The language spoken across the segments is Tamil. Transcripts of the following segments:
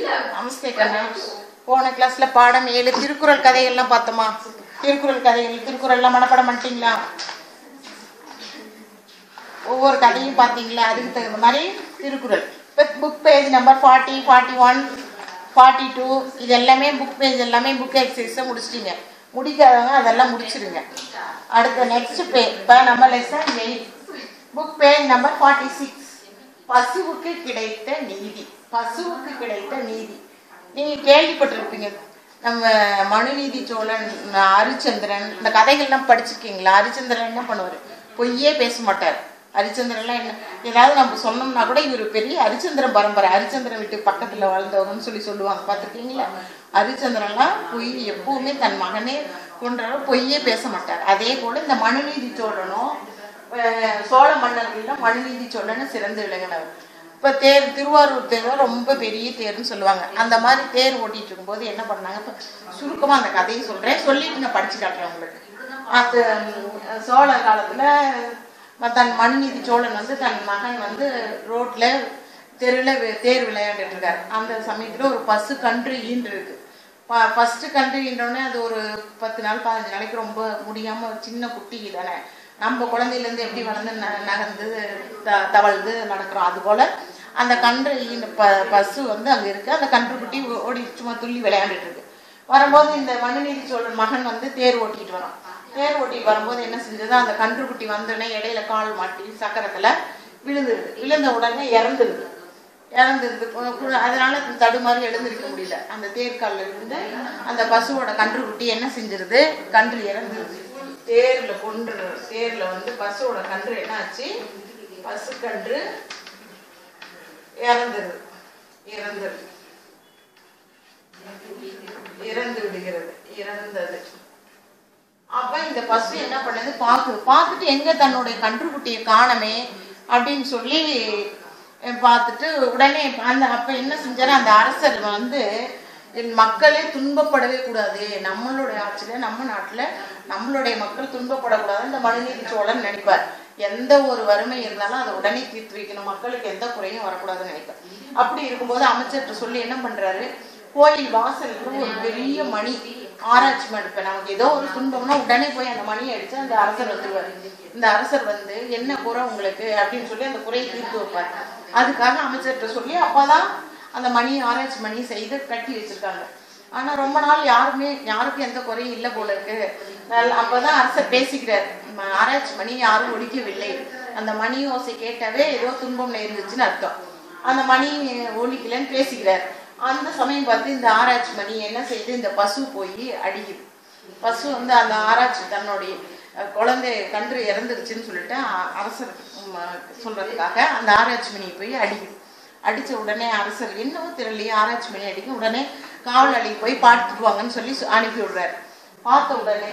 நமஸ்தே கண்ணா போன கிளாஸ்ல பாடம் ஏழு திருக்குறள் கதைகள்லாம் பார்த்தோமா திருக்குறள் கதைகள் திருக்குறள்லாம் மனப்பாடம் பண்ணிட்டீங்களா ஒவ்வொரு கதையும் பார்த்தீங்களா அதுக்கு தகுந்த மாதிரி திருக்குறள் இப்போ book page number forty forty one forty two இது எல்லாமே புக் பேஜ் எல்லாமே புக் எக்ஸசைஸை முடிச்சிட்டீங்க முடிக்காதவங்க அதெல்லாம் முடிச்சிடுங்க அடுத்த நெக்ஸ்ட் பே இப்போ நம்ம lesson eight book page number forty six பசுவுக்கு கிடைத்த நீதி பசுவுக்கு கிடைத்த நீதி நீங்க கேள்விப்பட்டிருப்பீங்க நம்ம மனுநீதி சோழன் ஹரிச்சந்திரன் இந்த கதைகள்லாம் படிச்சிருக்கீங்களா ஹரிச்சந்திரன் என்ன பண்ணுவார் பொய்யே பேச மாட்டார் ஹரிச்சந்திரன்லாம் என்ன ஏதாவது நம்ம சொன்னோம்னா கூட இவர் பெரிய ஹரிச்சந்திரன் பரம்பரை ஹரிச்சந்திரன் வீட்டு பக்கத்துல வாழ்ந்தவங்கன்னு சொல்லி சொல்லுவாங்க பார்த்துருக்கீங்களா ஹரிச்சந்திரன்லாம் பொய் எப்பவுமே தன் மகனே கொன்றாலும் பொய்யே பேச மாட்டார் அதே போல இந்த மனுநீதி சோழனும் அஹ் சோழ மன்னர்கள்ல மனுநீதி சோழன்னு சிறந்து விளங்கினவர் இப்போ தேர் திருவாரூர் தேர் ரொம்ப பெரிய தேர்னு சொல்லுவாங்க அந்த மாதிரி தேர் ஓட்டிட்டு இருக்கும்போது என்ன பண்ணாங்க இப்போ சுருக்கமாக அந்த கதையை சொல்கிறேன் சொல்லிட்டு நான் படிச்சு காட்டுறேன் உங்களுக்கு அது உம், சோழ காலத்தில் தன் மனுநீதி சோழன் வந்து தன் மகன் வந்து ரோட்டில் தெருவில் தேர் விளையாண்டுட்டு இருக்காரு அந்த சமயத்தில் ஒரு பசு கன்று ஈன்று இருக்கு ஃபர்ஸ்ட் கன்று ஈன்றோடனே அது ஒரு பத்து நாள் பதினஞ்சு நாளைக்கு ரொம்ப முடியாமல் ஒரு சின்ன குட்டி தானே நம்ம குழந்தையிலேருந்து எப்படி வளர்ந்து ந- நகர்ந்து த தவழ்ந்து நடக்கிறோம் அதுபோல் அந்த கன்று ஈன்ற ப பசு வந்து அங்கே இருக்கு அந்த கன்றுக்குட்டி ஓ- ஓடி சும்மா துள்ளி விளையாண்டுட்டு இருக்கு வரும்போது இந்த மனுநீதி சோழன் மகன் வந்து தேர் ஓட்டிட்டு வரான் தேர் ஓட்டிட்டு வரும்போது என்ன செஞ்சது அந்த கன்றுக்குட்டி வந்தோடனே இடையில கால் மாட்டி சக்கரத்துல விழுந்துருது விழுந்த உடனே இறந்துருது இறந்துருது கு- கு- அதனால தடுமாறி எழுந்திருக்க முடியல அந்த தேர்கால்ல இருந்து அந்த பசுவோட கன்றுக்குட்டி என்ன செஞ்சிருது கன்று இறந்துருது தேர்ல கொன்று தேர்ல வந்து பசுவோட கன்று என்ன ஆச்சு பசு கன்று இறந்துருது இறந்துருது இறந்து விடுகிறது இறந்தது அப்ப இந்த பசு என்ன பண்ணுது பாக்குது பார்த்துட்டு எங்க தன்னுடைய கன்றுக்குட்டியை காணமே அப்படின்னு சொல்லி அஹ், பார்த்துட்டு உடனே அந்த அப்ப என்ன செஞ்சாரு அந்த அரசர் வந்து என் மக்களே துன்பப்படவே கூடாது நம்மளுடைய ஆட்சியில நம்ம நாட்டுல நம்மளுடைய மக்கள் துன்பப்படக்கூடாது இந்த மனுநீதி சோழன் நினைப்பார் எந்த ஒரு வறுமை இருந்தாலும் அதை உடனே தீர்த்து வைக்கணும் மக்களுக்கு எந்த குறையும் வரக்கூடாதுன்னு நினைப்பார் அப்படி இருக்கும்போது அமைச்சர்கிட்ட சொல்லி என்ன பண்றாரு கோயில் வாசலுக்கு ஒரு பெரிய மணி ஆராய்ச்சி மடுப்பேன் நமக்கு ஏதோ ஒரு துன்பம்னா உடனே போய் அந்த மணியை அடிச்சு அந்த அரசர் வந்துருவாரு இந்த அரசர் வந்து என்ன குறை உங்களுக்கு அப்படின்னு சொல்லி அந்த குறையை தீர்த்து வைப்பார் அதுக்காக அமைச்சர்கிட்ட சொல்லி அப்பதான் அந்த மணி ஆராய்ச்சி மணி செய்து கட்டி வச்சிருக்காங்க ஆனா ரொம்ப நாள் யாருமே யாருக்கும் எந்த குறையும் இல்லை போல இருக்கு நல்ல- அப்பதான் அரசர் பேசிக்கிறார் ம- ஆராய்ச்சி மணி யாரும் ஒழிக்கவில்லை அந்த மணி ஓசை கேட்டாவே ஏதோ துன்பம் நேர்ந்துச்சுன்னு அர்த்தம் அந்த மணி ஒழிக்கலன்னு பேசிக்கிறார் அந்த சமயம் பார்த்து இந்த ஆராய்ச்சி மணி என்ன செய்யுது இந்த பசு போய் அடிக்குது பசு வந்து அந்த ஆராய்ச்சி தன்னுடைய அஹ், குழந்தை கன்று இறந்துருச்சுன்னு சொல்லிட்டு அ- அரசர் உம், அஹ், சொல்றதுக்காக அந்த ஆராய்ச்சி மணியை போய் அடிக்குது அடிச்ச உடனே அரசர் என்னவோ தெரியலையே ஆராய்ச்சி மணி அடிக்கும் உடனே காவலாளிக்கு போய் பார்த்துட்டு வாங்கன்னு சொல்லி சு- அனுப்பி விடுறாரு பார்த்த உடனே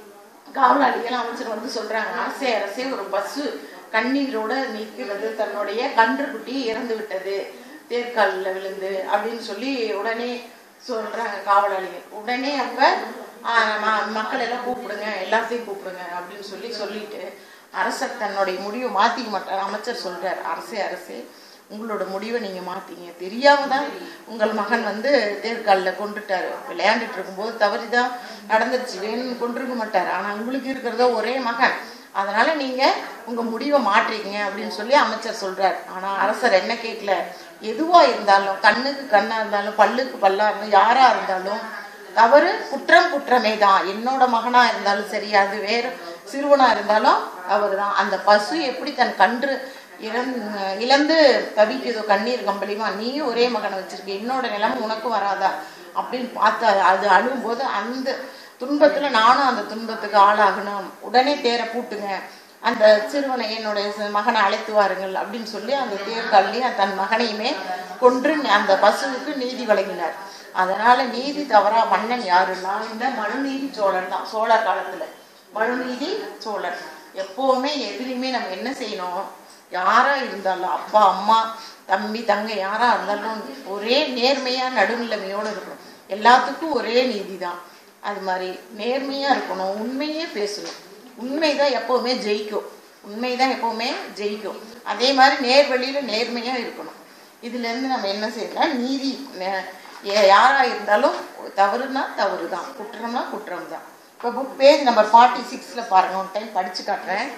காவலாளிகள் அமைச்சர் வந்து சொல்றாங்க அரசே அரசே ஒரு பஸ்ஸு கண்ணீரோட நிற்கிறது தன்னுடைய கன்றுக்குட்டி இறந்து விட்டது தேர்காலில் விழுந்து அப்படின்னு சொல்லி உடனே சொல்றாங்க காவலாளிகள் உடனே அப்ப ஆ, ம- மக்கள் எல்லாம் கூப்பிடுங்க எல்லாத்தையும் கூப்பிடுங்க அப்படின்னு சொல்லி சொல்லிட்டு அரசர் தன்னுடைய முடிவை மாத்திக்க மாட்டார் அமைச்சர் சொல்றார் அரசே அரசே உங்களோட முடிவை நீங்க மாத்தீங்க தெரியாம தான் உங்கள் மகன் வந்து தேர்காலில் கொண்டுட்டாரு விளையாண்டுட்டு இருக்கும்போது தவறிதான் நடந்துருச்சு வேணும்னு கொண்டிருக்க மாட்டார் ஆனா உங்களுக்கு இருக்கிறதோ ஒரே மகன் அதனால நீங்க உங்க முடிவை மாற்றிக்கங்க அப்படின்னு சொல்லி அமைச்சர் சொல்றார் ஆனா அரசர் என்ன கேட்கல எதுவா இருந்தாலும் கண்ணுக்கு கண்ணா இருந்தாலும் பல்லுக்கு பல்லா இருந்தாலும் யாரா இருந்தாலும் தவறு குற்றம் குற்றமே தான் என்னோட மகனா இருந்தாலும் சரி அது வேற சிறுவனா இருந்தாலும் அவர் தான் அந்த பசு எப்படி தன் கன்று இறந்து இழந்து தவிக்குதோ கண்ணீர் கம்பளியுமா நீயும் ஒரே மகனை வச்சிருக்க என்னோட நிலைமை உனக்கும் வராதா அப்படின்னு பார்த்தா அது அழும்போது அந்த துன்பத்துல நானும் அந்த துன்பத்துக்கு ஆளாகணும் உடனே தேரை பூட்டுங்க அந்த சிறுவனை என்னுடைய சி- மகனை அழைத்து வாருங்கள் அப்படின்னு சொல்லி அந்த தேர் தள்ளி தன் மகனையுமே கொன்று அந்த பசுவுக்கு நீதி வழங்கினார் அதனால நீதி தவறா மன்னன் யாருன்னா இந்த மனுநீதி சோழன் தான் சோழர் காலத்துல மனுநீதி சோழன் எப்பவுமே எதிலையுமே நம்ம என்ன செய்யணும் யாரா இருந்தாலும் அப்பா அம்மா தம்பி தங்கை யாரா இருந்தாலும் ஒரே நேர்மையா நடுநிலைமையோட இருக்கணும் எல்லாத்துக்கும் ஒரே நீதி தான் அது மாதிரி நேர்மையா இருக்கணும் உண்மையே பேசணும் உண்மைதான் எப்பவுமே ஜெயிக்கும் உண்மைதான் எப்பவுமே ஜெயிக்கும் அதே மாதிரி நேர்வழியில நேர்மையா இருக்கணும் இதுல இருந்து நம்ம என்ன செய்யலாம் நீதி ந- ஏ- யாரா இருந்தாலும் தவறுனா தவறு தான் குற்றம்னா குற்றம் தான் இப்போ புக் பேஜ் நம்பர் ஃபார்ட்டி சிக்ஸில் பாருங்க ஒரு டைம் படிச்சு காட்டுறேன்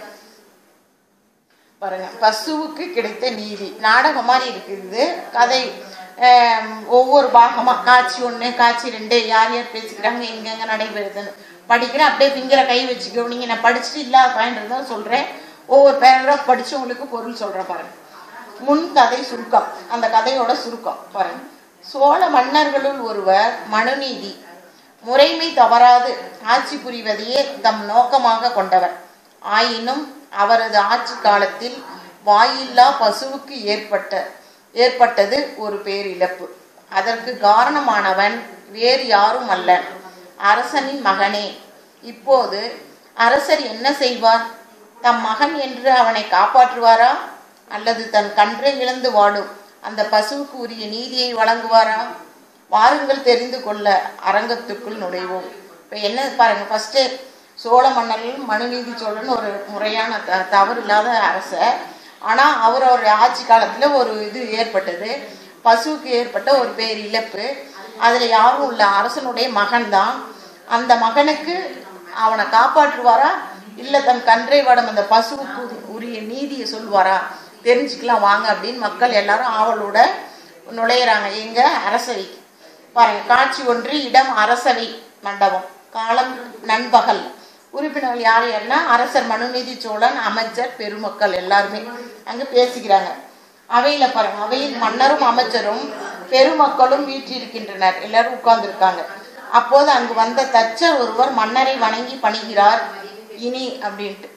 பாருங்க பசுவுக்கு கிடைத்த நீதி நாடகம் மாதிரி இருக்குது கதை ஆம், ஒவ்வொரு பாகமா காட்சி ஒன்று காட்சி ரெண்டு யார் யார் பேசிக்கிறாங்க எங்கெங்க நடைபெறுதுன்னு படிக்கிறேன் அப்படியே ஃபிங்கரை கை வச்சு கவனிங்க நான் படிச்சுட்டு இல்லாத பாயிண்ட் இருந்தால் சொல்றேன் ஒவ்வொரு பேராகிராஃப் படிச்சு உங்களுக்கு பொருள் சொல்றேன் பாருங்க முன் கதை சுருக்கம் அந்த கதையோட சுருக்கம் பாருங்க சோழ மன்னர்களுள் ஒருவர் மனுநீதி முறைமை தவறாது ஆட்சி புரிவதையே தம் நோக்கமாக கொண்டவர் ஆயினும் அவரது ஆட்சி காலத்தில் வாயில்லா பசுவுக்கு ஏற்பட்ட ஏற்பட்டது ஒரு பேரிழப்பு அதற்கு காரணமானவன் வேறு யாரும் அல்ல அரசனின் மகனே இப்போது அரசர் என்ன செய்வார் தம் மகன் என்று அவனை காப்பாற்றுவாரா அல்லது தன் கன்றை இழந்து வாடும் அந்த பசுவுக்கு உரிய நீதியை வழங்குவாரா வாருங்கள் தெரிந்து கொள்ள அரங்கத்துக்குள் நுழைவோம் இப்போ என்ன பாருங்க ஃபர்ஸ்ட் சோழ மன்னர்கள் மனுநீதி சோழன் ஒரு முறையான த தவறு இல்லாத அரசர் ஆனால் அவரோட ஆட்சி காலத்தில் ஒரு இது ஏற்பட்டது பசுவுக்கு ஏற்பட்ட ஒரு பேர் இழப்பு அதில் யாரும் இல்லை அரசனுடைய மகன்தான் அந்த மகனுக்கு அவனை காப்பாற்றுவாரா இல்லை தன் கன்றை வடம் அந்த பசுவுக்கு உரிய நீதியை சொல்லுவாரா தெரிஞ்சுக்கலாம் வாங்க அப்படின்னு மக்கள் எல்லாரும் ஆவலோட நுழையிறாங்க எங்க அரசவைக்கு பாருங்க காட்சி ஒன்று இடம் அரசவை மண்டபம் காலம் நண்பகல் உறுப்பினர்கள் யார் யாருன்னா அரசர் மனுநீதி சோழன் அமைச்சர் பெருமக்கள் எல்லாருமே அங்க பேசிக்கிறாங்க அவையில பாருங்க அவையில் மன்னரும் அமைச்சரும் பெருமக்களும் வீற்றிருக்கின்றனர் எல்லாரும் உட்கார்ந்துருக்காங்க அப்போது அங்கு வந்த தச்சர் ஒருவர் மன்னரை வணங்கி பணிகிறார் இனி அப்படின்ட்டு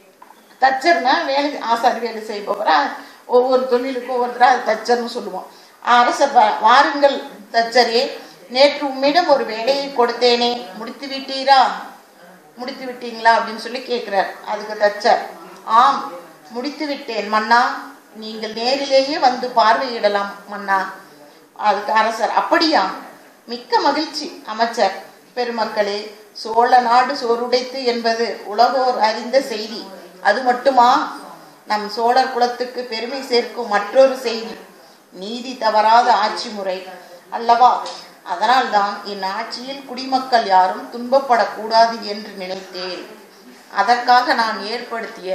தச்சர்னா வேலை ஆசாரி வேலை செய்பவரா ஒவ்வொரு தொழிலுக்கும் ஒவ்வொருத்தரா அது தச்சர்னு சொல்லுவோம் அரசர் வா- வாருங்கள் தச்சரே நேற்று உம்மிடம் ஒரு வேலையை கொடுத்தேனே முடித்து விட்டீரா முடித்து விட்டீங்களா அப்படின்னு சொல்லி கேட்கிறார் அதுக்கு தச்சர் ஆம் முடித்து விட்டேன் மன்னா நீங்கள் நேரிலேயே வந்து பார்வையிடலாம் மன்னா அதுக்கு அரசர் அப்படியா மிக்க மகிழ்ச்சி அமைச்சர் பெருமக்களே சோழ நாடு சோறுடைத்து என்பது உலகோர் அறிந்த செய்தி அது மட்டுமா நம் சோழர் குலத்துக்கு பெருமை சேர்க்கும் மற்றொரு செய்தி நீதி தவறாத ஆட்சி முறை அல்லவா அதனால்தான் என் ஆட்சியில் குடிமக்கள் யாரும் துன்பப்படக்கூடாது என்று நினைத்தேன் அதற்காக நான் ஏற்படுத்திய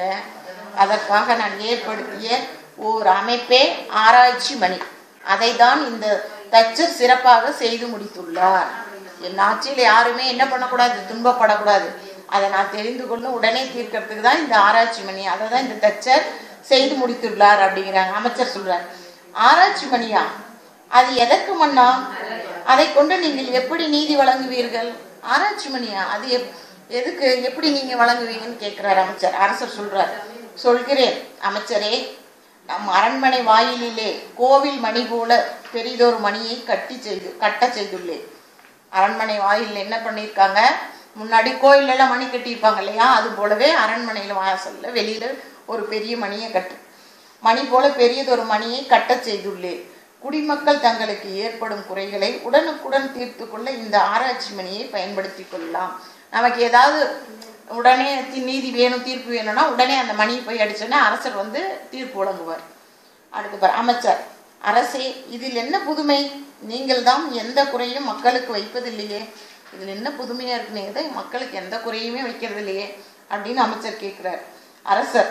அதற்காக நான் ஏற்படுத்திய ஓர் அமைப்பே ஆராய்ச்சி மணி அதை தான் இந்த தச்சர் சிறப்பாக செய்து முடித்துள்ளார் என் ஆட்சியில் யாருமே என்ன பண்ணக்கூடாது துன்பப்படக்கூடாது அதை நான் தெரிந்து கொண்டு உடனே தீர்க்கறதுக்கு தான் இந்த ஆராய்ச்சி மணி அதை தான் இந்த தச்சர் செய்து முடித்துள்ளார் அப்படிங்கிறாங்க அமைச்சர் சொல்றார் ஆராய்ச்சி மணியா அது எதற்கு மன்னா அதை கொண்டு நீங்கள் எப்படி நீதி வழங்குவீர்கள் ஆராய்ச்சி மணியா அது எப் எதுக்கு எப்படி நீங்க வழங்குவீங்கன்னு கேட்கிறார் அமைச்சர் அரசர் சொல்றார் சொல்கிறேன் அமைச்சரே நம் அரண்மனை வாயிலிலே கோவில் மணி போல பெரிதொரு மணியை கட்டி செய்து கட்ட செய்துள்ளேன் அரண்மனை வாயிலில் என்ன பண்ணியிருக்காங்க முன்னாடி கோயில்ல எல்லாம் மணி கட்டியிருப்பாங்க இல்லையா அது போலவே அரண்மனையில வாசல்ல வெளியில ஒரு பெரிய மணியை கட்டு மணி போல பெரியதொரு மணியை கட்டச் செய்துள்ளேன் குடிமக்கள் தங்களுக்கு ஏற்படும் குறைகளை உடனுக்குடன் தீர்த்து கொள்ள இந்த ஆராய்ச்சி மணியை பயன்படுத்தி கொள்ளலாம் நமக்கு ஏதாவது உடனே தி- நீதி வேணும் தீர்ப்பு வேணும்னா உடனே அந்த மணியை போய் அடிச்சோன்னா அரசர் வந்து தீர்ப்பு வழங்குவார் அடுத்து பாரு அமைச்சர் அரசே இதில் என்ன புதுமை நீங்கள் தான் எந்த குறையும் மக்களுக்கு வைப்பதில்லையே இதில் என்ன புதுமையா இருக்குன்னு எதை மக்களுக்கு எந்த குறையுமே வைக்கிறது இல்லையே அப்படின்னு அமைச்சர் கேட்கிறார் அரசர்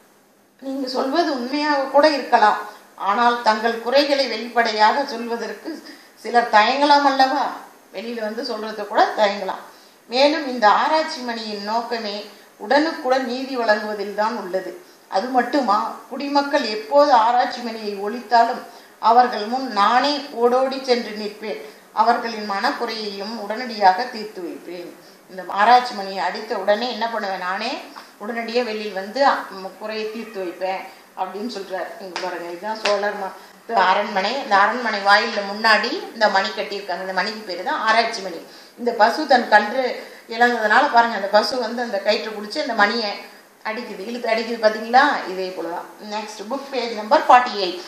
நீங்க சொல்வது உண்மையாக கூட இருக்கலாம் ஆனால் தங்கள் குறைகளை வெளிப்படையாக சொல்வதற்கு சிலர் தயங்கலாம் அல்லவா வெளியில வந்து சொல்றது கூட தயங்கலாம் மேலும் இந்த ஆராய்ச்சி மணியின் நோக்கமே உடனுக்குடன் நீதி வழங்குவதில் தான் உள்ளது அது மட்டுமா குடிமக்கள் எப்போது ஆராய்ச்சி மணியை ஒழித்தாலும் அவர்கள் முன் நானே ஓடோடி சென்று நிற்பேன் அவர்களின் மனக்குறையையும் உடனடியாக தீர்த்து வைப்பேன் இந்த ஆராய்ச்சி மணியை அடித்த உடனே என்ன பண்ணுவேன் நானே உடனடியாக வெளியில் வந்து ம், குறையை தீர்த்து வைப்பேன் அப்படின்னு சொல்றாரு இங்க பாருங்க இதுதான் சோழர் ம- இது அரண்மனை இந்த அரண்மனை வாயில்ல முன்னாடி இந்த மணி கட்டியிருக்காங்க இந்த மணிக்கு பேரு தான் ஆராய்ச்சி மணி இந்த பசு தன் கன்று இழந்ததுனால பாருங்க அந்த பசு வந்து அந்த கயிற்று பிடிச்சி அந்த மணியை அடிக்குது இழுத்து அடிக்குது பாத்தீங்களா இதே போலதான் next book page number forty eight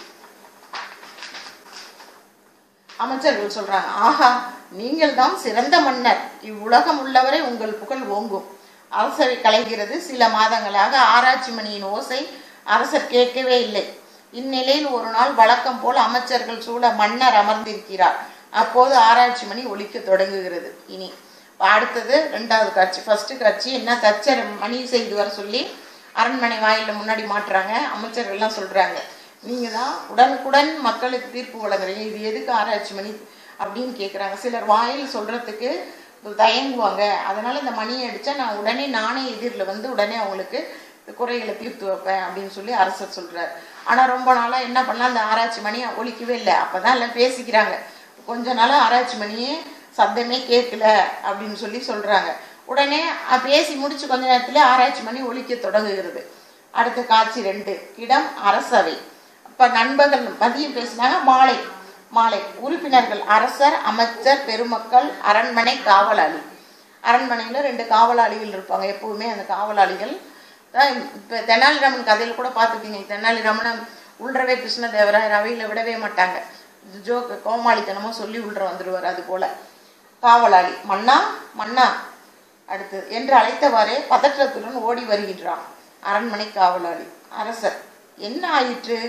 அமைச்சர்கள் சொல்றாங்க ஆஹா நீங்கள் தான் சிறந்த மன்னர் இவ்வுலகம் உள்ளவரை உங்கள் புகழ் ஓங்கும் அரசவை கலைகிறது சில மாதங்களாக ஆராய்ச்சி மணியின் ஓசை அரசர் கேட்கவே இல்லை இந்நிலையில் ஒரு நாள் வழக்கம் போல் அமைச்சர்கள் சூழ மன்னர் அமர்ந்திருக்கிறார் அப்போது ஆராய்ச்சி மணி ஒலிக்க தொடங்குகிறது இனி அடுத்தது ரெண்டாவது காட்சி ஃபர்ஸ்ட் காட்சி என்ன தச்சர் மணி செய்து வர சொல்லி அரண்மனை வாயில முன்னாடி மாட்டுறாங்க அமைச்சர்கள்லாம் சொல்றாங்க நீங்க தான் உடனுக்குடன் மக்களுக்கு தீர்ப்பு வழங்குறீங்க இது எதுக்கு ஆராய்ச்சி மணி அப்படின்னு கேட்குறாங்க சிலர் வாயில் சொல்றதுக்கு தயங்குவாங்க அதனால இந்த மணியை அடிச்சா நான் உடனே நானே எதிரில் வந்து உடனே அவங்களுக்கு குறைகளை தீர்த்து வைப்பேன் அப்படின்னு சொல்லி அரசர் சொல்றாரு ஆனா ரொம்ப நாளா என்ன பண்ணலாம் அந்த ஆராய்ச்சி மணி ஒலிக்கவே இல்லை அப்பதான் எல்லாம் பேசிக்கிறாங்க கொஞ்ச நாளா ஆராய்ச்சி மணியே சத்தமே கேட்கல அப்படின்னு சொல்லி சொல்றாங்க உடனே அஹ், பேசி முடிச்சு கொஞ்ச நேரத்துல ஆராய்ச்சி மணி ஒலிக்க தொடங்குகிறது அடுத்த காட்சி ரெண்டு இடம் அரசவை இப்ப நண்பர்கள் மதியம் பேசினாங்க மாலை மாலை உறுப்பினர்கள் அரசர் அமைச்சர் பெருமக்கள் அரண்மனை காவலாளி அரண்மனையில ரெண்டு காவலாளிகள் இருப்பாங்க எப்பவுமே அந்த காவலாளிகள் தான் இப்ப தெனாலிராமன் கதையில கூட பார்த்துருக்கீங்க தெனாலிராமனை உள்றவே கிருஷ்ணதேவராயர் அவையில விடவே மாட்டாங்க ஜோக்கு கோமாளித்தனமா சொல்லி உள்ற வந்துடுவார் அது போல காவலாளி மன்னா மன்னா அடுத்து என்று அழைத்தவாறே பதற்றத்துடன் ஓடி வருகின்றான் அரண்மனை காவலாளி அரசர் என்ன ஆயிற்று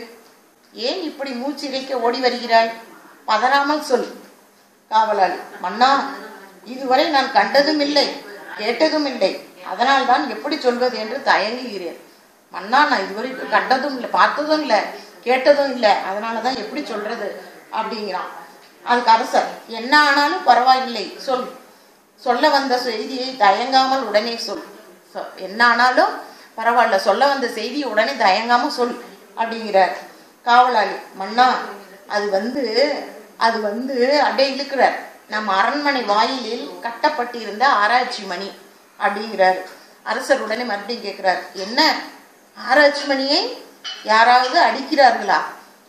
ஏன் இப்படி மூச்சிறைக்க ஓடி வருகிறாய் பதறாமல் சொல் காவலாளி மன்னா இதுவரை நான் கண்டதும் இல்லை கேட்டதும் இல்லை அதனால் தான் எப்படி சொல்வது என்று தயங்குகிறேன் மன்னா நான் இதுவரை கண்டதும் இல்லை பார்த்ததும் இல்லை கேட்டதும் இல்லை அதனால தான் எப்படி சொல்றது அப்படிங்கிறான் அதுக்கு அரசர் என்ன ஆனாலும் பரவாயில்லை சொல் சொல்ல வந்த செய்தியை தயங்காமல் உடனே சொல் சொ- என்ன ஆனாலும் பரவாயில்ல சொல்ல வந்த செய்தியை உடனே தயங்காம சொல் அப்படிங்கிறார் காவலாளி மன்னா அது வந்து அது வந்து அப்படியே இழுக்கிறார் நம்ம அரண்மனை வாயிலில் கட்டப்பட்டிருந்த ஆராய்ச்சி மணி அப்படிங்கிறார் அரசர் உடனே மறுபடியும் கேட்கிறார் என்ன ஆராய்ச்சி மணியை யாராவது அடிக்கிறார்களா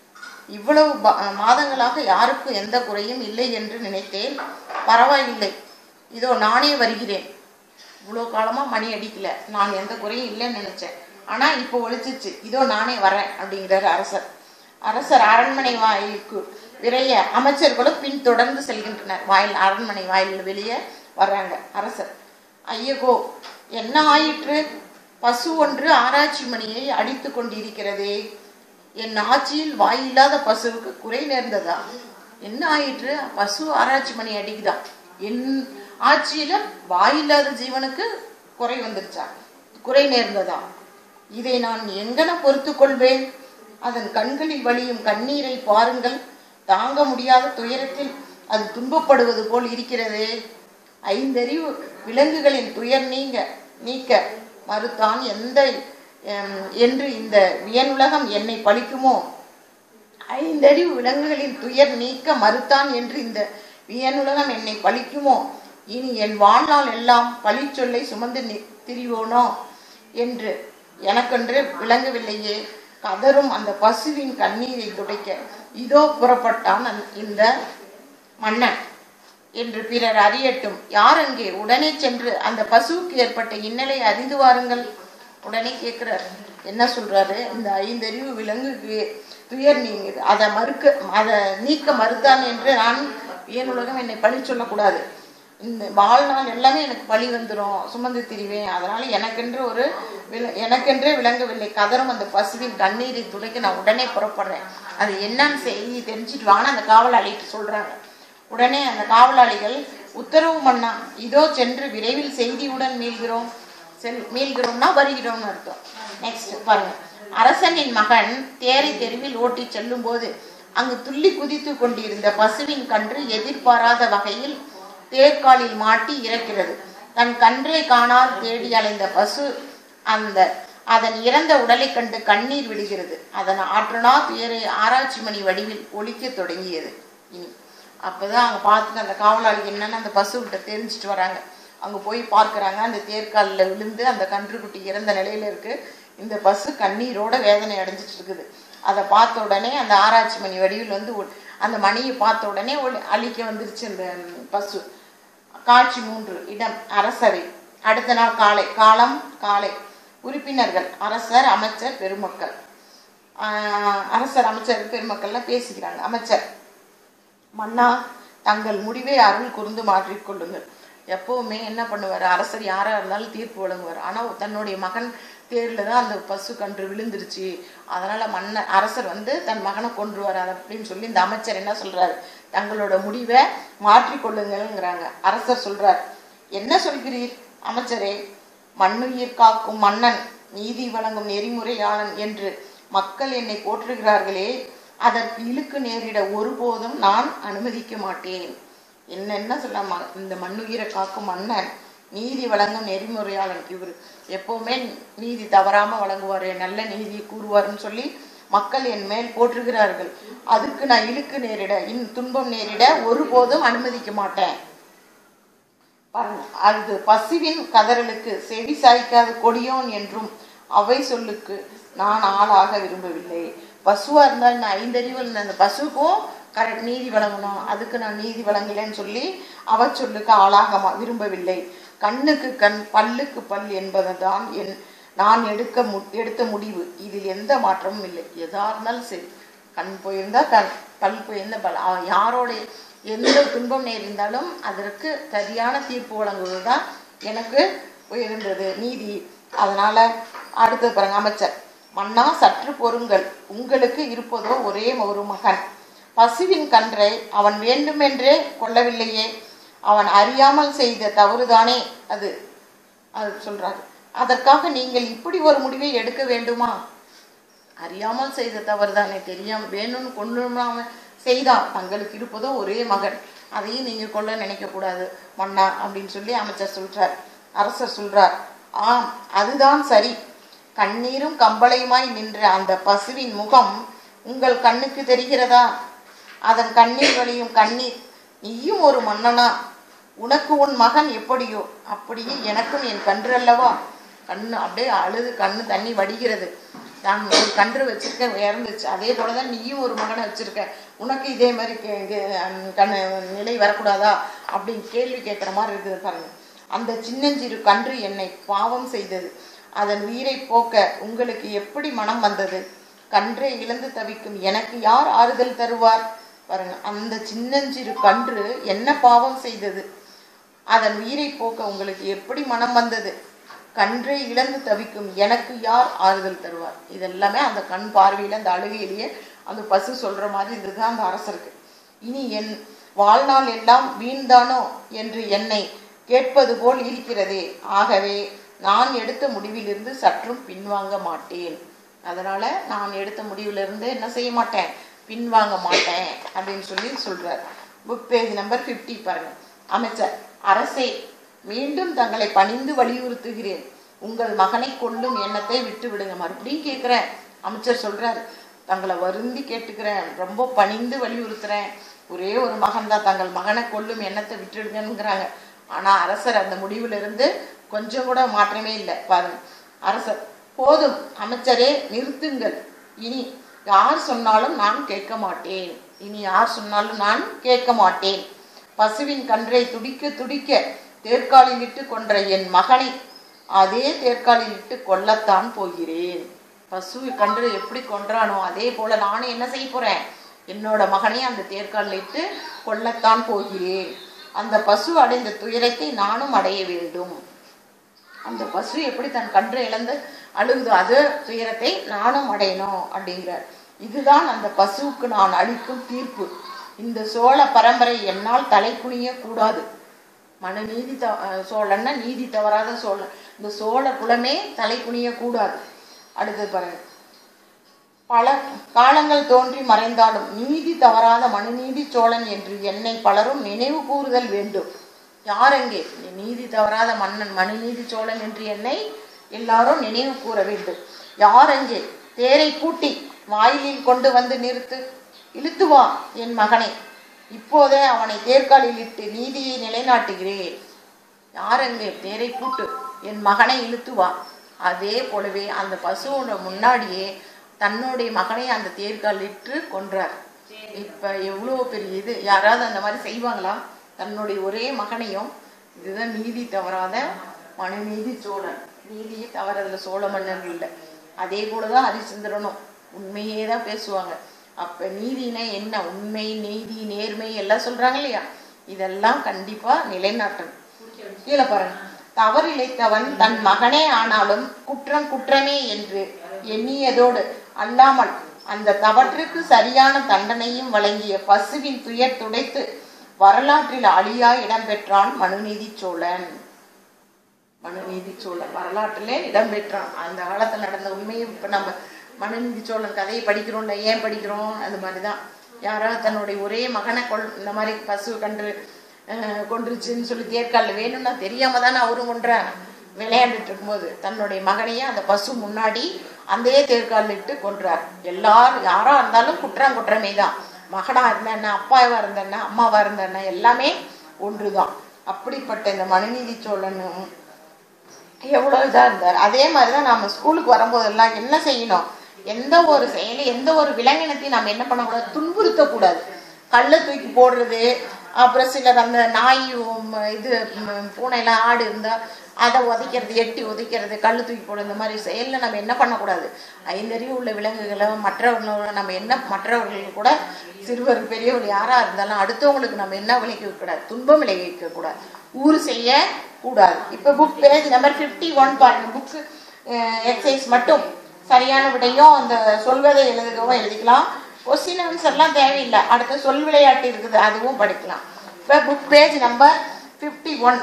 இவ்வளவு ப- மாதங்களாக யாருக்கும் எந்த குறையும் இல்லை என்று நினைத்தேன் பரவாயில்லை இதோ நானே வருகிறேன் இவ்வளோ காலமா மணி அடிக்கல நான் எந்த குறையும் இல்லைன்னு நினைச்சேன் ஆனா இப்போ ஒழிச்சிச்சு இதோ நானே வரேன் அப்படிங்கிறார் அரசர் அரசர் அரண்மனை வாயிலுக்கு விரைய அமைச்சர்களும் பின் தொடர்ந்து செல்கின்றனர் வாயில் அரண்மனை வாயில் வெளியே வர்றாங்க அரசர் ஐயகோ என்ன ஆயிற்று பசு ஒன்று ஆராய்ச்சி மணியை அடித்து கொண்டிருக்கிறதே என் ஆட்சியில் வாயில்லாத பசுவுக்கு குறை நேர்ந்ததா என்ன ஆயிற்று பசு ஆராய்ச்சி மணி அடிக்குதா என் ஆட்சியில வாயில்லாத ஜீவனுக்கு குறை வந்துருச்சா குறை நேர்ந்ததா இதை நான் எங்கன பொறுத்து கொள்வேன் அதன் கண்களில் வழியும் கண்ணீரை பாருங்கள் தாங்க முடியாத துயரத்தில் அது துன்பப்படுவது போல் இருக்கிறதே ஐந்தறிவு விலங்குகளின் துயர் நீங்க நீக்க மறுத்தான் எந்த எம், என்று இந்த வியனுலகம் என்னை பழிக்குமோ ஐந்தறிவு விலங்குகளின் துயர் நீக்க மறுத்தான் என்று இந்த வியனுலகம் என்னை பழிக்குமோ இனி என் வாழ்நாள் எல்லாம் பழிச்சொல்லை சுமந்து நி- திரிவோனோ என்று எனக்கென்று விளங்கவில்லையே கதரும் அந்த பசுவின் கண்ணீரை துடைக்க இதோ புறப்பட்டான் அந்த- இந்த மன்னன் என்று பிறர் அறியட்டும் யார் அங்கே உடனே சென்று அந்த பசுவுக்கு ஏற்பட்ட இன்னலை அறிந்து வாருங்கள் உடனே கேட்கிறார் என்ன சொல்றாரு இந்த ஐந்தறிவு விலங்குக்கு துயர் நீங்குது அதை மறுக்க அதை நீக்க மறுத்தான் என்று நான் ஏன் உலகம் என்னை பழி சொல்லக்கூடாது இந்த வாழ்நாள் எல்லாமே எனக்கு பழி வந்துடும் சுமந்து திரிவேன் அதனால எனக்கென்று ஒரு வில எனக்கென்றே விளங்கவில்லை கதரும் அந்த பசுவின் கண்ணீரை துடைக்க நான் உடனே புறப்படுறேன் அது என்னன்னு செய்தி தெரிஞ்சுட்டு வான்னு அந்த காவலாளிட்டு சொல்றாங்க உடனே அந்த காவலாளிகள் உத்தரவு மன்னா இதோ சென்று விரைவில் செய்தியுடன் மீள்கிறோம் செல் மீள்கிறோம்னா வருகிறோம்னு அர்த்தம் நெக்ஸ்ட் பாருங்க அரசனின் மகன் தேரை தெருவில் ஓட்டி செல்லும் போது அங்கு துள்ளி குதித்து கொண்டிருந்த பசுவின் கன்று எதிர்பாராத வகையில் தேர்காலில் மாட்டி இறக்கிறது தன் கன்றை காணால் தேடி அலைந்த பசு அந்த அதன் இறந்த உடலை கண்டு கண்ணீர் விடுகிறது அதன் ஆற்றனா துயரை ஆராய்ச்சி மணி வடிவில் ஒலிக்க தொடங்கியது இனி அப்பதான் அங்க பார்த்துட்டு அந்த காவலாளி என்னன்னு அந்த பசுகிட்ட தெரிஞ்சுட்டு வராங்க அங்க போய் பார்க்கறாங்க அந்த தேர்காலில் விழுந்து அந்த கன்றுக்குட்டி இறந்த நிலையில இருக்கு இந்த பசு கண்ணீரோட வேதனை அடைஞ்சிட்டு இருக்குது அதை பார்த்த உடனே அந்த ஆராய்ச்சி மணி வடிவில் வந்து ஒ- அந்த மணியை பார்த்த உடனே ஒளி- அழிக்க வந்துருச்சு அந்த ம், பசு காட்சி மூன்று இடம் அரசவை அடுத்த நாள் காலை காலம் காலை உறுப்பினர்கள் அரசர் அமைச்சர் பெருமக்கள் ஆஹ் அரசர் அமைச்சர் பெருமக்கள்லாம் பேசிக்கிறாங்க அமைச்சர் மன்னா தங்கள் முடிவை அருள் கூர்ந்து மாற்றிக்கொள்ளுங்கள் எப்பவுமே என்ன பண்ணுவார் அரசர் யாரா இருந்தாலும் தீர்ப்பு வழங்குவார் ஆனா தன்னுடைய மகன் தேர்ல தான் அந்த பசு கன்று விழுந்துருச்சு அதனால மன்ன அரசர் வந்து தன் மகனை கொன்றுவார் அப்படின்னு சொல்லி இந்த அமைச்சர் என்ன சொல்றாரு தங்களோட முடிவை மாற்றிக்கொள்ளுங்கள்ங்கிறாங்க அரசர் சொல்றார் என்ன சொல்கிறீர் அமைச்சரே மண்ணுயிர் காக்கும் மன்னன் நீதி வழங்கும் நெறிமுறையாளன் என்று மக்கள் என்னை போற்றுகிறார்களே அதற்கு இழுக்கு நேரிட ஒருபோதும் நான் அனுமதிக்க மாட்டேன் என்னென்ன சொல்ல ம- இந்த மண்ணுயிரை காக்கும் மன்னன் நீதி வழங்கும் நெறிமுறையாளன் இவர் எப்பவுமே நீதி தவறாம வழங்குவாரு நல்ல நீதி கூறுவாருன்னு சொல்லி மக்கள் என் மேல் போற்றுகிறார்கள் அதுக்கு நான் இழுக்கு நேரிட இன் துன்பம் நேரிட ஒருபோதும் அனுமதிக்க மாட்டேன் பாருங்க அது பசுவின் கதறலுக்கு செவி சாய்க்காத கொடியோன் என்றும் அவை சொல்லுக்கு நான் ஆளாக விரும்பவில்லை பசுவா இருந்தால் நான் ஐந்தறிவு இருந்த அந்த பசுக்கும் கரெக்ட் நீதி வழங்கணும் அதுக்கு நான் நீதி வழங்கலைன்னு சொல்லி அவ சொல்லுக்கு ஆளாக ம- விரும்பவில்லை கண்ணுக்கு கண் பல்லுக்கு பல் என்பதுதான் என் நான் எடுக்க மு எடுத்த முடிவு இதில் எந்த மாற்றமும் இல்லை எதா இருந்தாலும் சரி கண் போயிருந்தா கண் பல் போயிருந்தா பல் அவன் யாரோடைய எந்த துன்பம் நேர்ந்தாலும் அதற்கு சரியான தீர்ப்பு வழங்குவது தான் எனக்கு உயர்ந்தது நீதி அதனால அடுத்தது பாருங்க அமைச்சர் மன்னா சற்று பொறுங்கள் உங்களுக்கு இருப்பதோ ஒரே ஒரு மகன் பசுவின் கன்றை அவன் வேண்டுமென்றே கொள்ளவில்லையே அவன் அறியாமல் செய்த தவறுதானே அது அது சொல்றாரு அதற்காக நீங்கள் இப்படி ஒரு முடிவை எடுக்க வேண்டுமா அறியாமல் செய்த தவறு தானே தெரியாம வேணும்னு கொண்டுடாம செய்தான் தங்களுக்கு இருப்பதோ ஒரே மகன் அதையும் நீங்க கொல்ல நினைக்க கூடாது மன்னா அப்படின்னு சொல்லி அமைச்சர் சொல்றார் அரசர் சொல்றார் ஆம் அதுதான் சரி கண்ணீரும் கம்பளையுமாய் நின்ற அந்த பசுவின் முகம் உங்கள் கண்ணுக்கு தெரிகிறதா அதன் கண்ணீர் வழியும் கண்ணீர் நீயும் ஒரு மன்னனா உனக்கு உன் மகன் எப்படியோ அப்படியே எனக்கும் என் கன்று அல்லவா கண்ணு அப்படியே அழுது கண்ணு தண்ணி வடிகிறது நான் ஒரு கன்று வச்சிருக்கேன் இறந்துச்சு அதே போலதான் நீயும் ஒரு மகனை வச்சிருக்க உனக்கு இதே மாதிரி கே- கே- அஹ் கண்ணு நிலை வரக்கூடாதா அப்படின்னு கேள்வி கேட்குற மாதிரி இருக்குது பாருங்க அந்த சின்னஞ்சிறு கன்று என்னை பாவம் செய்தது அதன் உயிரை போக்க உங்களுக்கு எப்படி மனம் வந்தது கன்றை இழந்து தவிக்கும் எனக்கு யார் ஆறுதல் தருவார் பாருங்க அந்த சின்னஞ்சிறு கன்று என்ன பாவம் செய்தது அதன் உயிரை போக்க உங்களுக்கு எப்படி மனம் வந்தது கன்றை இழந்து தவிக்கும் எனக்கு யார் ஆறுதல் தருவார் இதெல்லாமே அந்த கண் பார்வையில அந்த அழுகையிலேயே அந்த பசு சொல்ற மாதிரி இதுதான் அந்த அரசருக்கு இனி என் வாழ்நாள் எல்லாம் வீண்தானோ என்று என்னை கேட்பது போல் இருக்கிறதே ஆகவே நான் எடுத்த முடிவிலிருந்து சற்றும் பின்வாங்க மாட்டேன் அதனால நான் எடுத்த முடிவிலிருந்து என்ன செய்ய மாட்டேன் பின்வாங்க மாட்டேன் அப்படின்னு சொல்லி சொல்றார் புக் பேஜ் நம்பர் 50 பாருங்க அமைச்சர் அரசே மீண்டும் தங்களை பணிந்து வலியுறுத்துகிறேன் உங்கள் மகனை கொல்லும் எண்ணத்தை விட்டு விடுங்க மறுபடியும் கேட்கிறேன் அமைச்சர் சொல்றாரு தங்களை வருந்தி கேட்டுக்கிறேன் ரொம்ப பணிந்து வலியுறுத்துறேன் ஒரே ஒரு மகன் தான் தங்கள் மகனை கொல்லும் எண்ணத்தை விட்டுடுங்கங்கிறாங்க ஆனா அரசர் அந்த முடிவுல இருந்து கொஞ்சம் கூட மாற்றமே இல்லை பாருங்க அரசர் போதும் அமைச்சரே நிறுத்துங்கள் இனி யார் சொன்னாலும் நான் கேட்க மாட்டேன் இனி யார் சொன்னாலும் நான் கேட்க மாட்டேன் பசுவின் கன்றை துடிக்க துடிக்க தேர்காலில் இட்டு கொன்ற என் மகனை அதே தேர்காலில் இட்டு கொல்லத்தான் போகிறேன் பசு கன்று எப்படி கொன்றானோ அதே போல நானும் என்ன செய்ய போறேன் என்னோட மகனை அந்த தேர்காலில் இட்டு கொல்லத்தான் போகிறேன் அந்த பசு அடைந்த துயரத்தை நானும் அடைய வேண்டும் அந்த பசு எப்படி தன் கன்று இழந்து அழுகுதோ அது துயரத்தை நானும் அடையணும் அப்படிங்கிறார் இதுதான் அந்த பசுவுக்கு நான் அளிக்கும் தீர்ப்பு இந்த சோழ பரம்பரை என்னால் தலை குனிய கூடாது மன நீதி த அஹ் சோழன்னா நீதி தவறாத சோழன் இந்த சோழ குலமே தலை குனிய கூடாது அடுத்தது பாருங்க பல காலங்கள் தோன்றி மறைந்தாலும் நீதி தவறாத மனுநீதி சோழன் என்று என்னை பலரும் நினைவு கூறுதல் வேண்டும் யாரெங்கே நீதி தவறாத மன்னன் மனுநீதி சோழன் என்று என்னை எல்லாரும் நினைவு கூற வேண்டும் யாரெங்கே தேரை பூட்டி வாயிலில் கொண்டு வந்து நிறுத்து இழுத்து வா என் மகனை இப்போதே அவனை தேர்காலில் இட்டு நீதியை நிலைநாட்டுகிறேன் யாரெங்கே தேரை பூட்டு என் மகனை இழுத்து வா அதே போலவே அந்த பசுவோட முன்னாடியே தன்னுடைய மகனை அந்த தேர்காலிட்டு கொன்றார் இப்ப எவ்வளோ பெரிய இது யாராவது அந்த மாதிரி செய்வாங்களா தன்னுடைய ஒரே மகனையும் இதுதான் நீதி தவறாத மனுநீதி சோழன் நீதியே தவறதுல சோழ மன்னர்கள் இல்லை அதே போலதான் ஹரிச்சந்திரனும் உண்மையே தான் பேசுவாங்க அப்ப நீதினா என்ன உண்மை நீதி நேர்மை எல்லாம் சொல்றாங்க இல்லையா இதெல்லாம் கண்டிப்பா நிலைநாட்டணும் கீழே பாருங்க தவறு இழைத்தவன் தன் மகனே ஆனாலும் குற்றம் குற்றமே என்று எண்ணியதோடு அல்லாமல் அந்த தவற்றுக்கு சரியான தண்டனையும் வழங்கிய பசுவின் துயர் துடைத்து வரலாற்றில் அழியா இடம்பெற்றான் மனுநீதி சோழன் மனுநீதி சோழன் வரலாற்றிலே இடம்பெற்றான் அந்த காலத்தில் நடந்த உண்மையை இப்போ நம்ம மனுநீதி சோழன் கதையை படிக்கிறோம்ல ஏன் படிக்கிறோம் அது மாதிரி தான் யாராவது தன்னுடைய ஒரே மகனை கொள் இந்த மாதிரி பசு கன்று அஹ், கொன்றுச்சுன்னு சொல்லி தேர்காலில் வேணும்னா தெரியாம தானே அவரும் கொன்றார் விளையாண்டுட்டு இருக்கும்போது தன்னுடைய மகனையே அந்த பசு முன்னாடி அந்த தேர்காலில் இட்டு கொன்றார் எல்லாரும் யாரா இருந்தாலும் குற்றம் குற்றமே தான் மகனா இருந்தா என்ன அப்பாவா இருந்தா என்ன அம்மாவா இருந்தா என்ன எல்லாமே ஒன்றுதான் அப்படிப்பட்ட இந்த மனுநீதி சோழனும் எவ்வளோ இதாக இருந்தார் அதே மாதிரி தான் நம்ம ஸ்கூலுக்கு வரும்போதெல்லாம் என்ன செய்யணும் எந்த ஒரு செயலி எந்த ஒரு விலங்கினத்தையும் நம்ம என்ன பண்ணக்கூடாது துன்புறுத்தக்கூடாது கல்லை தூக்கி போடுறது அப்புறம் சிலர் அந்த நாய் உம், இது உம், பூனைலாம் ஆடு இருந்தால் அதை உதைக்கிறது எட்டி உதைக்கிறது கல் தூக்கி போடுறது இந்த மாதிரி செயலில் நம்ம என்ன பண்ணக்கூடாது ஐந்தறிவு உள்ள விலங்குகளை மற்றவர்களோட நம்ம என்ன மற்றவர்களுக்கு கூட சிறுவர் பெரியவர் யாராக இருந்தாலும் அடுத்தவங்களுக்கு நம்ம என்ன விளைவிக்க கூடாது துன்பம் விளைவிக்க கூடாது ஊர் செய்ய கூடாது இப்போ book page number fifty one பாருங்க புக்கு எக்ஸசைஸ் மட்டும் சரியான விடையும் அந்த சொல்வதை எழுதுகவும் எழுதிக்கலாம் கொஸ்டின் ஆன்சர்லாம் தேவையில்லை அடுத்து சொல் விளையாட்டு இருக்குது அதுவும் படிக்கலாம் இப்போ book page number fifty one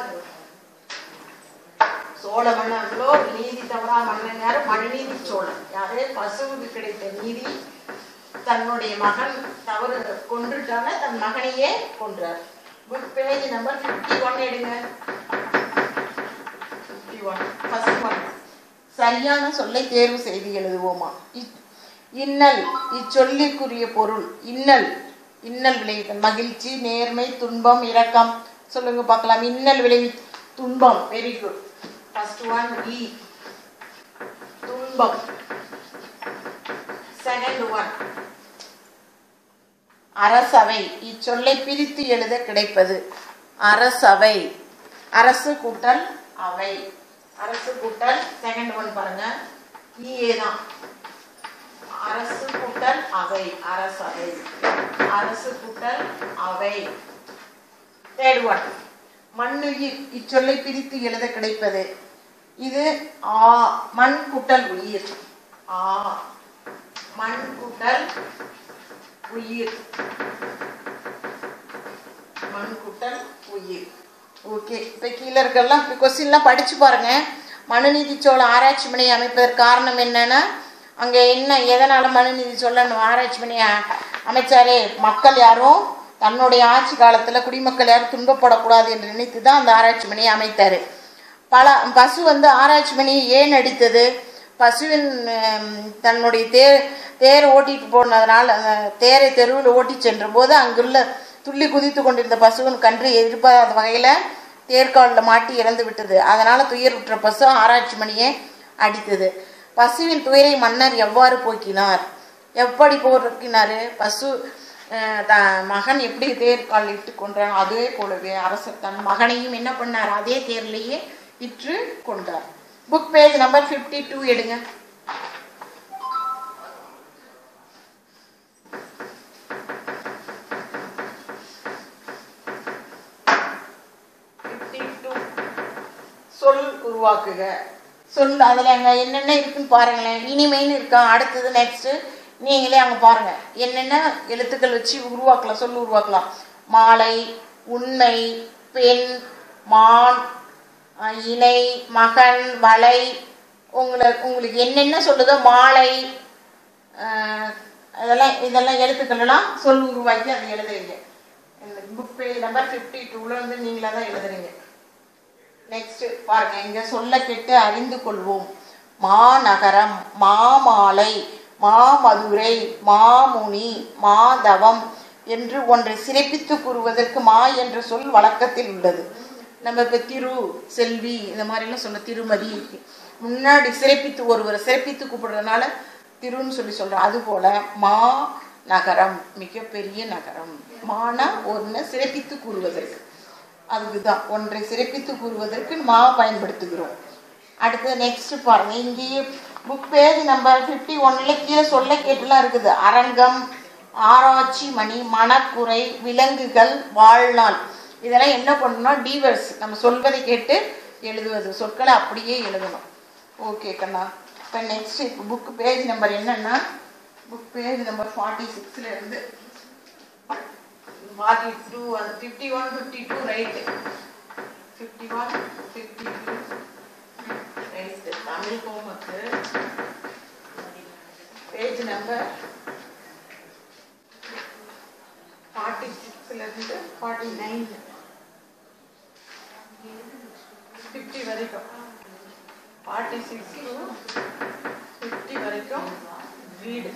Chola மன்னர்களோ நீதி தவறா மன்னன் யாரு மனுநீதி சோழன் யாரு பசுவுக்கு கிடைத்த நீதி தன்னுடைய மகன் தவறு கொன்றுட்டான தன் மகனையே கொன்றார் book page number fifty one எடுங்க ஃபிஃப்டி ஒன் ஃபர்ஸ்ட் ஒன் சரியான சொல்லை தேர்வு செய்து எழுதுவோமா இ- இன்னல் இச்சொல்லிற்குரிய பொருள் இன்னல் இன்னல் விளைவித்தல் மகிழ்ச்சி நேர்மை துன்பம் இரக்கம் சொல்லுங்க பார்க்கலாம் இன்னல் விளைவி துன்பம் வெரி குட் ஃபர்ஸ்ட் ஒன் இ துன்பம் செகண்ட் ஒன் அரசவை இச்சொல்லை பிரித்து எழுத கிடைப்பது அரசவை அரசு கூட்டல் அவை அரசு கூட்டல் செகண்ட் ஒன் பாருங்க இஏ தான் அரசு கூட்டல் அவை அரசவை அரசு கூட்டல் அவை தேர்ட் ஒன் மண்ணுயிர் இச்சொல்லை பிரித்து எழுத கிடைப்பது இது ஆ மண் கூட்டல் உயிர் ஆ மண் கூட்டல் உயிர் மண் கூட்டல் உயிர் ஓகே இப்போ கீழே இருக்கலாம் இப்போ கொஸ்டின்லாம் படிச்சு பாருங்க மனுநீதி சோழ ஆராய்ச்சி மனையை அமைப்பதற்கு காரணம் என்னன்னா அங்கே என்ன எதனால் மனுநீதி சோழன் ஆராய்ச்சி மனையை அ- அமைச்சாரு மக்கள் யாரும் தன்னுடைய ஆட்சி காலத்தில் குடிமக்கள் யாரும் துன்பப்படக்கூடாது என்று நினைத்து தான் அந்த ஆராய்ச்சி மனையை அமைத்தார் பல பசு வந்து ஆராய்ச்சி மணியை ஏன் அடித்தது பசுவின் ஹம், தன்னுடைய தேர் தேரை ஓட்டிட்டு போனதுனால அந்த தேரை தெருவில் ஓட்டி சென்ற போது அங்குள்ள துள்ளி குதித்து கொண்டிருந்த பசுவின் கன்று எதிர்பாராத வகையில் தேர்காலில் மாட்டி இறந்து விட்டது அதனால் துயருற்ற பசு ஆராய்ச்சி மணியை அடித்தது பசுவின் துயரை மன்னர் எவ்வாறு போக்கினார் எப்படி போக்கினார் பசு அஹ், த மகன் எப்படி தேர்கால் இட்டு கொன்றான் அதே போலவே அரசர் தன் மகனையும் என்ன பண்ணார் அதே தேர்லேயே இற்று கொண்டார் book page number fifty two எடுங்க ஃபிஃப்டி டூ சொல் உருவாக்குக சொல் அதில் அங்கே என்னென்ன இருக்குன்னு பாருங்களேன் இனிமைன்னு இருக்கா அடுத்தது நெக்ஸ்ட்டு நீங்களே அங்கே பாருங்க என்னென்ன எழுத்துக்கள் வச்சு உருவாக்கலாம் சொல் உருவாக்கலாம் மாலை உண்மை பெண் மான் அஹ், இணை மகன் வளை உங்களை உங்களுக்கு என்னென்ன சொல்லுதோ மாலை அஹ், அதெல்லாம் இதெல்லாம் எழுத்துக்கள் எல்லாம் சொல் உருவாக்கி அதை எழுதுறீங்க இந்த புக் பேஜ் நம்பர் ஃபிஃப்டி டூவில் வந்து நீங்களாக தான் எழுதுறீங்க நெக்ஸ்ட் பாருங்க இங்க சொல்ல கேட்டு அறிந்து கொள்வோம் மாநகரம் மாமாலை மாமதுரை மாமுனி மாதவம் என்று ஒன்றை சிறப்பித்து கூறுவதற்கு மா என்ற சொல் வழக்கத்தில் உள்ளது நம்ம இப்போ திரு செல்வி இந்த மாதிரிலாம் சொல்ல திருமதி முன்னாடி சிறப்பித்து ஒருவரை சிறப்பித்து கூப்பிடுறதுனால திருன்னு சொல்லி சொல்றோம் அதுபோல மா நகரம் மிகப்பெரிய நகரம் மானா ஒன்றை சிறப்பித்து கூறுவதற்கு அதுக்குதான் ஒன்றை சிறப்பித்து கூறுவதற்கு மா பயன்படுத்துகிறோம் அடுத்து நெக்ஸ்ட் பாருங்க இங்கேயே புக் பேஜ் நம்பர் ஃபிஃப்டி ஒன்ல கீழே சொல்ல கேட்டுலாம் இருக்குது அரங்கம் ஆராய்ச்சி மணி மனக்குறை விலங்குகள் வாழ்நாள் இதெல்லாம் என்ன பண்ணணும்னா டீவர்ஸ் நம்ம சொல்வதை கேட்டு எழுதுவது சொற்களை அப்படியே எழுதணும் ஓகே கண்ணா இப்போ நெக்ஸ்ட் இப்போ புக் பேஜ் நம்பர் என்னன்னா புக் பேஜ் நம்பர் ஃபார்ட்டி சிக்ஸில் இருந்து forty two fifty one fifty two right fifty one fifty two right Tamil homework page number forty சிக்ஸ்லேருந்து ஃபார்ட்டி நைன் ஃபிஃப்டி வரைக்கும் ஃபார்ட்டி சிக்ஸ் டு ஃபிஃப்டி வரைக்கும் வீடு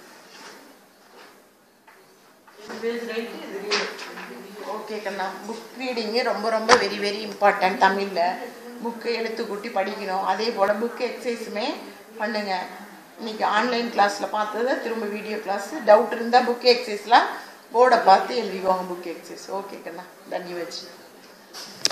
பேஜ் ரைட்டு இது வீடு ஓகே கண்ணா புக் ரீடிங்கு ரொம்ப ரொம்ப வெரி வெரி இம்பார்ட்டன்ட் தமிழில் புக்கு எழுத்து கூட்டி படிக்கணும் அதே போல் புக் எக்ஸசைஸுமே பண்ணுங்க இன்னைக்கு ஆன்லைன் கிளாஸில் பார்த்ததை திரும்ப வீடியோ கிளாஸ் டவுட் இருந்தால் புக் எக்ஸசைஸ்லாம் போர்டை பார்த்து எழுதிக்குவாங்க புக் எக்ஸசைஸ் ஓகே கண்ணா தண்ணி வச்சு